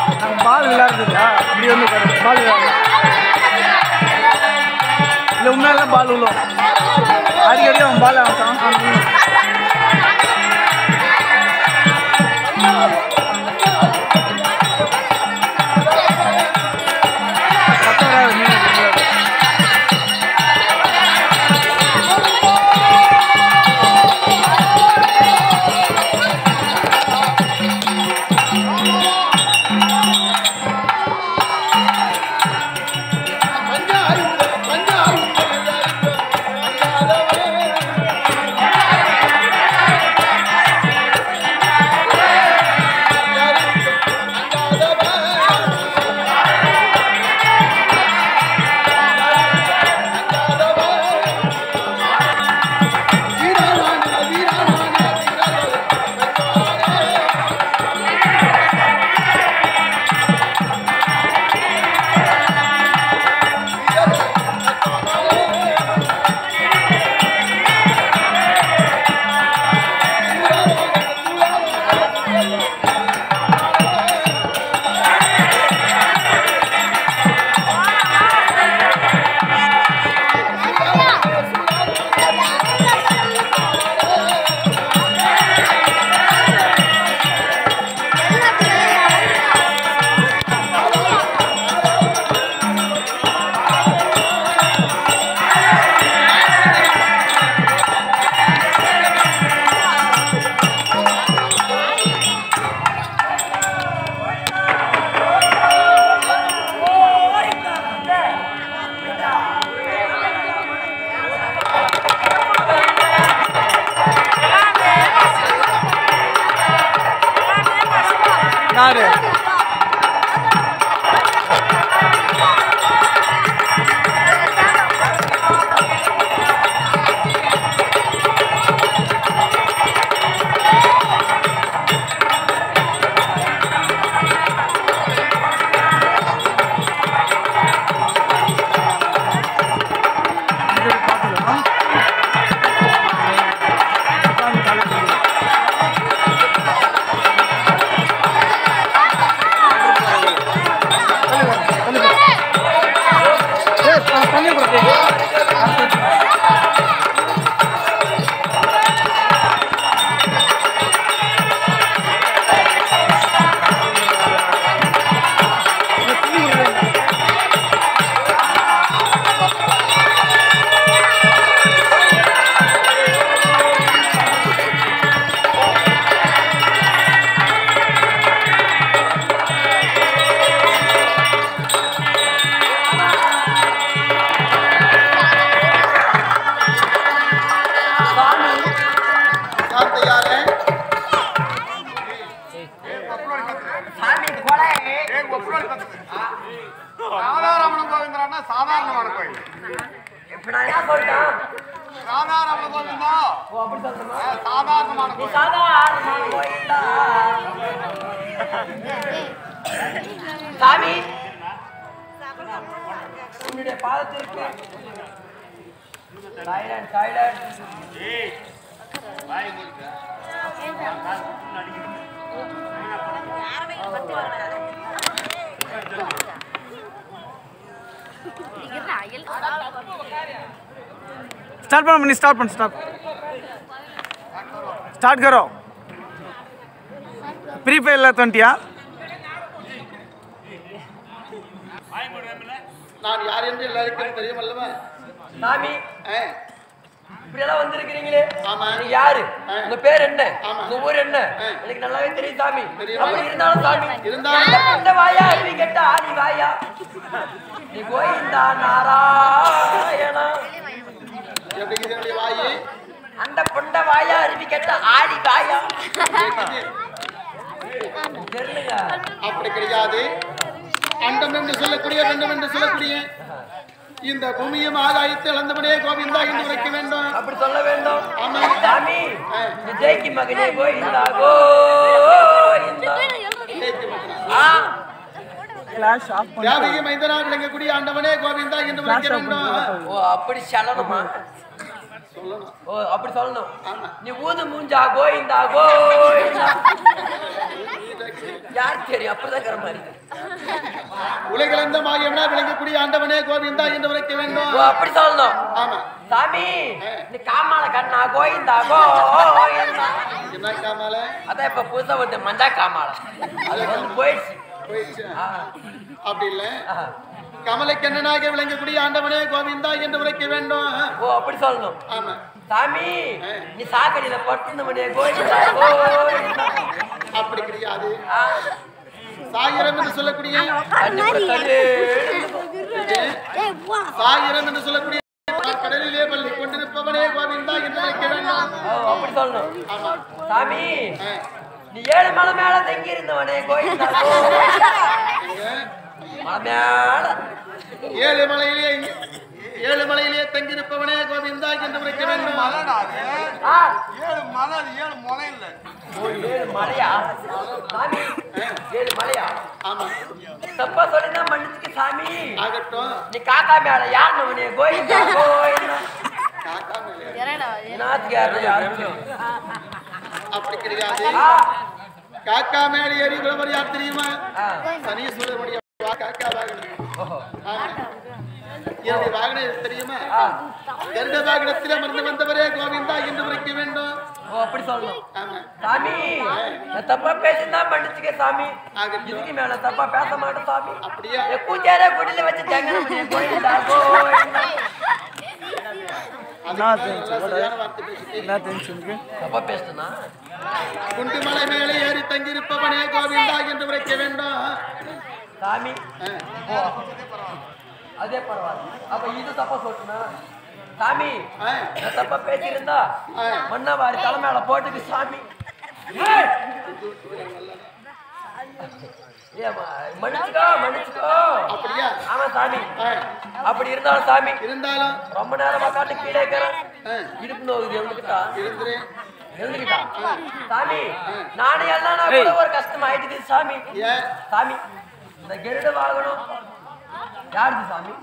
நாங்கள் பால் விளையாடுறதுக்கா அப்படி வந்து உட்காருங்க. பால் விளையாடலாம் இல்லை உண்மையால பால் விழும் அடிக்கடி அவன் பால் அவன் சாங் சாங் சத்தம் வராது, நீங்க விளையாடு. யாரு இங்க பார்த்துக்கலாம். உட்கார்ந்து காலை கழுவு. ஏய், த- தண்ணி குடி. ஏய், தண்ணி குடி. சாத்தையாரே ராதாரமண கோவிந்தரான்னா சாதாரணமான கோயில் இப்ப நான் என்ன சொல்லிட்டேன் ராதாரமண கோவிந்தா ஓ அப்படி சொல்லணுமா ஆ, சாதாரணமான நீ கோயில் சாதாரணமான கோயில்டா சாமி உன்னுடைய பாதத்திற்கு சைலண்ட் சைலண்ட் स्टार्ट करो मनी स्टार्ट பண்ணு स्टार्ट स्टार्ट करो फ्री फायर ला 20 நான் யார் என்று எல்லாருக்கும் தெரியும் அல்லவா சாமி ஆ, இப்படி எல்லாம் வந்திருக்கிறீங்களே ஆமா. நீங்க யாரு ஆ. உங்க பேர் என்ன ஆமா. உங்க ஊர் என்ன ஆ. எனக்கு நல்லாவே தெரியும் சாமி தெரியுமா? அப்படி இருந்தாலும் சாமி இருந்தாலும் அந்த வாயா நீ கேட்டா நீ வாயா நீ கோயிந்தா நாராயணா எப்படி இதனுடைய வாயி அந்த பொண்ட வாயா அருவி கேட்டா ஆடி வாயா தெரியலங்க அப்படி கிடையாது அண்டம் என்று சொல்லக்கூடிய ரெண்டும் என்று சொல்லக்கூடிய இந்த பூமியும் ஆகாயத்தை இழந்தபடியே கோவிந்தா என்று உரைக்க வேண்டும் அப்படி சொல்ல வேண்டும் ஆமா. சாமி விஜய்க்கு மகனே கோயிந்தா கோயிந்தா ஆ ஃபிளாஷ் ஆஃப் பண்ணு யாவையை மைந்தனா விளங்கக்கூடிய ஆண்டவனே கோவிந்தா என்று உரைக்க ஃபிளாஷ் ஆஃப் வேண்டும் பண்ணு ஓ அப்படி சொல்லணுமா சொல்லணும் ஓ அப்படி சொல்லணும் ஆமா நீ ஊது மூஞ்சா கோயிந்தா கோயிந்தா யாருக்கு தெரியும் அப்படிதான் இருக்கிற மாதிரி உலகளந்த மாயம்னா விளங்கக்கூடிய ஆண்டவனே கோவிந்தா என்று உரைக்க வேண்டும் ஓ அப்படி சொல்லணும் ஆமா சாமி நீ காமால கண்ணா கோயிந்தா கோயிந்தா என்ன காமால அதான் இப்ப புதுசா வந்து மஞ்சா காமால அது வந்து போயிடுச்சு போயிடுச்சு ஆ, அப்படி இல்ல ஆ. கமலைக்கண்ணனாக விளங்கக்கூடிய ஆண்டவனே கோவிந்தா என்று உரைக்க வேண்டும் ஓ அப்படி சொல்லணும் ஆமா சாமி நீ சாக்கடியில பட்டு மணியே கோயிந்தா கோயிந்தா அப்படி கிடையாது ஆ, சாயிரம் என்று சொல்லக்கூடிய தண்ணி கூட தண்ணி. சாயிரம் என்று சொல்லக்கூடிய கடலிலே பள்ளி கொண்டிருப்பவனே கோவிந்தா என்று உரைக்க வேண்டும் ஓ அப்படி சொல்லணும் ஆமா சாமி ஆ. நீ ஏழு மலை மேல தங்கி இருந்தவனே கோயிந்தா கோயிந்தா. எங்க? மலை மேல ஏழு மலையிலே ஏழு மலையிலே தங்கியிருப்பவனே கோவிந்தா என்று உரைக்க வேண்டும் மலைடா அது. ஆ, ஏழு மலை அது ஏழு முனை இல்ல ஓ, ஏழு மலையா சாமி ஏழு மலையா ஆமா தப்பா சொல்லிதான் மன்னிச்சுக்க சாமி ஆகட்டும் நீ காக்கா மேல யாருன்னு உன்னை கோயிந்தா கோயிந்தா காக்கா மேலே. நாத்துக்கு யாரு யாருக்கு அப்படி கிடையாது ஆ, காக்கா மேலே ஏறி விளம்பரம் யார் தெரியுமா ஆ, சனீஸ்வரனுடைய வா- காக்கா வாகனம் ஓஹோ. ஆமா. என்னுடைய வாகனம் எது தெரியுமா ஆ, கருட வாகனத்தில் அமர்ந்து வந்தவரே கோவிந்தா என்று உரைக்க வேண்டும் ஓ அப்படி சொல்லணும் ஆமா சாமி நான் தப்பா பேசினா மன்னிச்சுக்க சாமி ஆகட்டும். இதுக்கு மேல தப்பா பேச மாட்டேன் சாமி அப்படியா என் பூஜார குடியில வச்சு தங்கணும் கோயிந்தா கோயிந்தா அதுக்கு தான் நல்லா சரியான வார்த்தை பேசிட்டே. என்ன டென்ஷனுக்கு தப்பா பேசுனா குண்டுமலை மேலே ஏறி தங்கியிருப்பவனே கோவிந்தா என்று உரைக்க வேண்டும் சாமி ஆ. ஓ அதே பரவாயில்ல அப்ப இது தப்பா சொல்லுனா சாமி ஆ. நான் தப்பா பேசியிருந்தா ஆ. மண்ணா வாரி தலை மேல போட்டுக்கு சாமி ஏம்மா, மன்னிச்சுக்கோ மன்னிச்சுக்கோ அப்படியா ஆமா சாமி ஆ. அப்படி இருந்தாலும் சாமி இருந்தாலும் ரொம்ப நேரமா காட்டு கீழே இருக்கிறேன் ஆ. இடுப்பு நோகுது எழுந்துக்கிட்டா இருந்துரு எழுந்துக்கிட்டா சாமி நானே எல்லாம் கூட ஒரு கஷ்டம் ஆயிடுது சாமி ஏன் சாமி இந்த கெருட வாங்கணும் யாருது சாமி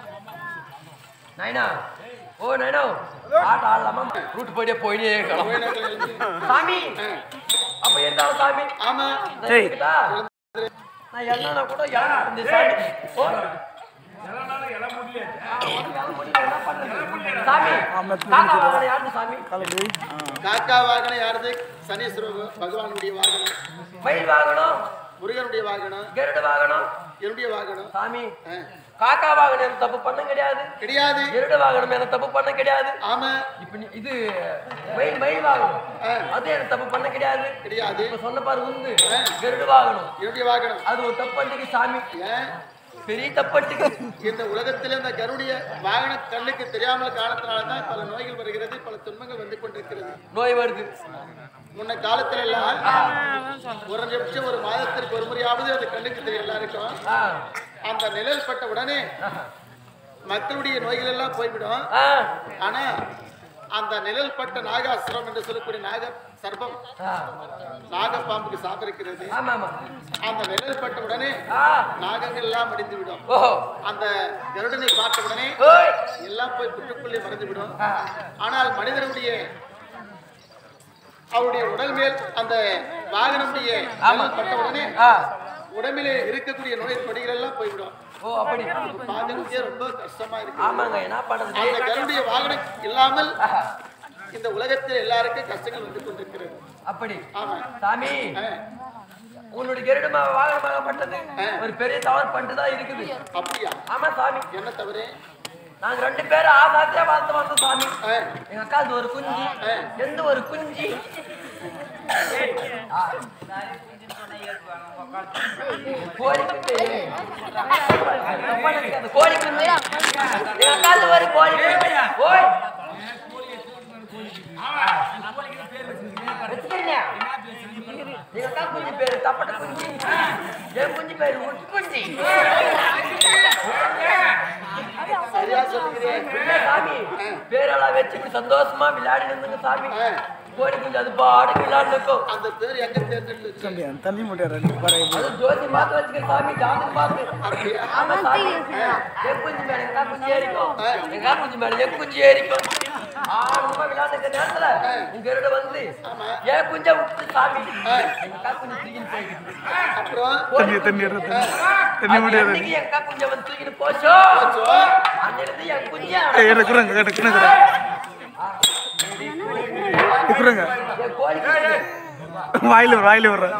நைனா ஓ நைனோ ஆட்ட ஆடலாமா ரூட் போயிட்டே போயிட்டே இருக்கலாம் கோயிலுக்குள்ள இருந்து. சாமி அப்ப இருந்தாலும் சாமி ஆமா நான் இருக்குதா? நான் எல்லாம் கூட இடம் இருந்தேன் சாமி ஓ. ஆ, உனக்கு எல்லாம் முடியல, என்ன பண்றது? சாமி காக்கா வாகனம் யாருது சாமி கிளம்பி காக்கா வாகனம் யாருது சனீஸ்வர பகவானுடைய வாகனம் மயில் வாங்கணும் முருகனுடைய வாகனம் கருட வாங்கணும் என்னுடைய வாகனம் சாமி ஆ. காக்கா வாகனம் எனக்கு தப்பு பண்ண கிடையாது கிடையாது கருட வாகனம் எனக்கு தப்பு பண்ண கிடையாது ஆமா இப்ப நீ- இது மயில் மயில் வாங்கணும் ஆ. அது எனக்கு தப்பு பண்ண கிடையாது கிடையாது இப்ப சொன்ன பாரு உந்து ஆ. கருட வாங்கணும் என்னுடைய வாகனம் அது ஒரு தப்பு பண்ணிக்கு சாமி ஏன் பெரிய தப்பட்டுக்கு இந்த உலகத்தில் இந்த கருடைய வாகன கண்ணுக்கு தெரியாமல் காலத்தினால தான் பல நோய்கள் வருகிறது பல துன்பங்கள் வந்து கொண்டிருக்கிறது நோய் வருது முன்ன காலத்துல எல்லாம் குறைஞ்சபட்சம் ஒரு மாதத்திற்கு ஒரு முறையாவது அது கண்ணுக்கு தெரியும் எல்லாருக்கும் ஆ. அந்த நிழல் பட்ட உடனே மக்களுடைய நோய்கள் எல்லாம் போய்விடும் ஆ. ஆனா அந்த நிழல் பட்ட நாகாசுரம் என்று சொல்லக்கூடிய நாக சர்ப்பம் ஆ. நாகப்பாம்புக்கு சாபம் இருக்கிறது ஆமா ஆமா அந்த நிழல் பட்ட உடனே ஆ. நாகங்கள் எல்லாம் மடிந்து விடும் ஓஹோ அந்த கருடனை பார்த்த உடனே ஓய் எல்லாம் போய் புற்றுக்குள்ளே மறைந்து விடும் ஆ. ஆனால் மனிதனுடைய அவருடைய உடல் மேல் அந்த வாகனமுடைய ஆமா. நிழல் பட்ட உடனே ஆ. உடம்பிலே இருக்கக்கூடிய நோய் கொடிகள் எல்லாம் போய்விடும் ஓ அப்படி பாதுகாப்பே ரொம்ப கஷ்டமா இருக்கு ஆமாங்க என்ன பண்றது அந்த கருடைய வாகனம் இல்லாமல் ஆஹா. இந்த உலகத்தில் எல்லாருக்கும் கஷ்டங்கள் வந்து கொண்டிருக்கிறது அப்படி ஆமா சாமி ஆ, உன்னுடைய கருடமா வாகனமாகப்பட்டது ஒரு பெரிய தவறு பண்ணிட்டு தான் இருக்குது அப்படியா ஆமா சாமி என்ன தவறு நாங்க ரெண்டு பேரும் ஆசாத்தியா வாழ்ந்து வந்தோம் சாமி ஆ, எங்க அக்காது ஒரு குஞ்சு எந்த ஒரு குஞ்சு ஆ. கோழி குஞ்சு அந்த கோழி குஞ்சு எங்க அக்காது ஒரு கோழி குஞ்சு ஓய் வச்சுக்கிறீங்க எங்க அக்கா குஞ்சு பேரு தப்பட்ட குஞ்சு என் குஞ்சு பேரு உட் குஞ்சு சரியா சொல்லுகிறேன் இல்ல சாமி பேரெல்லாம் வச்சு இப்படி சந்தோஷமா விளையாடி இருந்துங்க சாமி ஆ, கோழி குஞ்சு அது பாடுக்கு விளையாண்டு இருக்கும் அந்த பேர் எங்க தேர்ந்தெடுத்து தம்பி அந்த தண்ணி மூட்டை ரெண்டு பாருங்க அது ஜோதி பார்த்து வச்சுக்க சாமி ஜாதகம் பார்த்து அப்படியா ஆமா சாமி என் குஞ்சு மேல எங்க குஞ்சு ஏறிக்கும் எங்க குஞ்சு மேல என் குஞ்சு ஏறிக்கும் ஆனந்தமா விளையாண்டுக்க நேரத்துல உங்க கிட்ட வந்து ஏன் குஞ்ச விட்டு சாமி எங்க அக்கா குஞ்சு தூக்கின்னு போயிடுது அப்புறம் தண்ணி தண்ணி இரு, தண்ணி தண்ணி அது முடியாது என்னைக்கு என் அக்கா குஞ்ச வந்து தூக்கின்னு போச்சோ அன்னிலிருந்து என் குஞ்சா ஏய் இருக்குறங்க இருக்குறங்க இருக்குறங்க என் கோழி குஞ்சு வாயில வர வாயில வர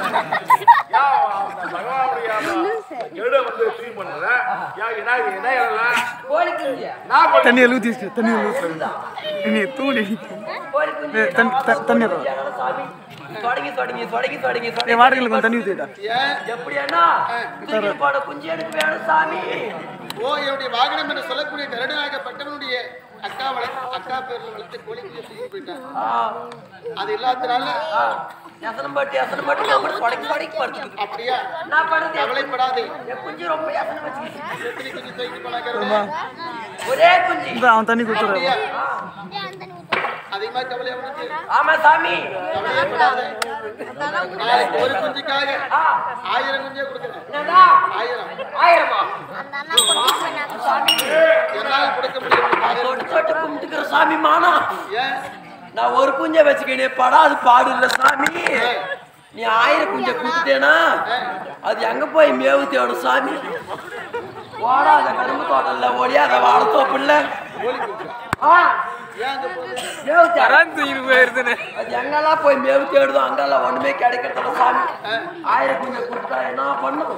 எடு வந்து க்ளீன் பண்ற யா என்ன இது என்ன எல்லாம் கோழி குஞ்சு தண்ணி ஊத்தி வச்சு தண்ணி ஊத்தி நீ தூடி கோழி குஞ்சு ஏய், தண்ணி- த- தண்ணி வரும். என்னடா சாமி தொடங்கி தொடங்கி தொடங்கி தொடங்கி என் தொடங்கி வாடகையில் கொஞ்சம் தண்ணி ஊத்திடா ஏன் எப்படி அண்ணா தூக்கி போன குஞ்சு எனக்கு வேணும் சாமி ஓ என்னுடைய வாகனம் என்று சொல்லக்கூடிய கருடனாகப்பட்டவனுடைய அக்கா வளர்த்து அக்கா பேர்ல வளர்த்து கோழி குஞ்சு தூக்கி போயிட்டான் ஆ, அது இல்லாதனால ஆ. எசனம் பட்டு எசனம் பட்டு நான் கூட தொடங்கி தொடங்கி படுத்துக்கிட்டு அப்படியா நான் படுத்து கவலைப்படாதே என் குஞ்சு ரொம்ப எசனம் வச்சுக்கிட்டு எத்தனை குஞ்சு தூக்கி போனா கருடா ஒரே குஞ்சு அப்படியா அவன் தண்ணி கொடுத்துரு அதிகமா கவலை அவனுக்கு ஆமா சாமி கவலையப்படாத நாளைக்கு ஒரு குஞ்சுக்காக ஆ, ஆயிரம் குஞ்சே கொடுக்குறேன் என்னடா ஆயிரம் ஆயிரமா சாமி என்னால் கொடுக்க முடியும் ஆயிரம் தொட்டு தொட்டு கும்பிட்டுக்கிற சாமி மானா ஏன் நான் ஒரு குஞ்சை வச்சுக்கினே படாது பாடு இல்ல சாமி நீ ஆயிரம் குஞ்சை கொடுத்துட்டேனா அது எங்க போய் மேவு தேடும் சாமி ஓடாத கரும்பு தோட்டம் இல்ல ஓடியாத வாழைத்தோப்பு இல்ல கோழி குஞ்சா ஆ, ஏன் அங்க போகுது மேவு தேடும் கரண்ட் போயிருதுன்னு அது எங்கெல்லாம் போய் மேவு தேடுதோ அங்கெல்லாம் ஒண்ணுமே கிடைக்கிறதில்ல சாமி ஆயிரம் குஞ்சை கொடுத்தா என்ன பண்ணும்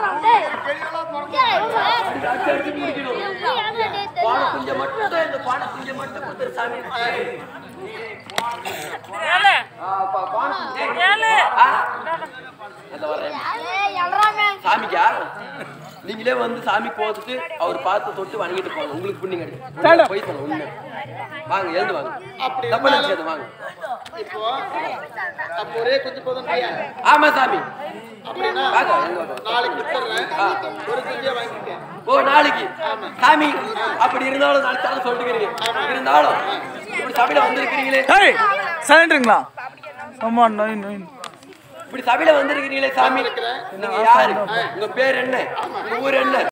அடிச்சு அடிச்சு முடிக்கணும் பானை குஞ்சை மட்டும் இந்த பானை குஞ்சை மட்டும் கொடுத்துரு சாமி ஆ, பா- பானை குஞ்சை. ஆ, இந்த வரேன். சாமிக்கா நீங்களே வந்து சாமி போத்துட்டு அவர் பார்த்து தொட்டு வணங்கிட்டு போங்க உங்களுக்கு புண்ணியம் கிடைக்கும் போய் சொல்ல உண்மை வாங்க எழுந்து வாங்க அப்படி தப்பா இருந்தாலும் நினைக்காத வாங்க இப்போ அப்ப ஒரே குஞ்சு போதும் ஐயா ஆமா சாமி அப்படின்னா வாங்க எழுந்து வாங்க நாளைக்கு கொடுத்துட்றேன் ஒரு குஞ்சே வாங்கிக்கேன் ஓ நாளைக்கு சாமி அப்படி இருந்தாலும் நாளைக்கு தானே சொல்லிட்டுக்கிறீங்க இருந்தாலும் இப்படி சபையில வந்திருக்கிறீங்களே ஏய் சைலண்ட்ங்களா அம்மா நோய் நோய் இப்படி சபையில வந்திருக்கிறீங்களே சாமி நீங்க யாரு உங்க பேர் என்ன உங்க ஊர் என்ன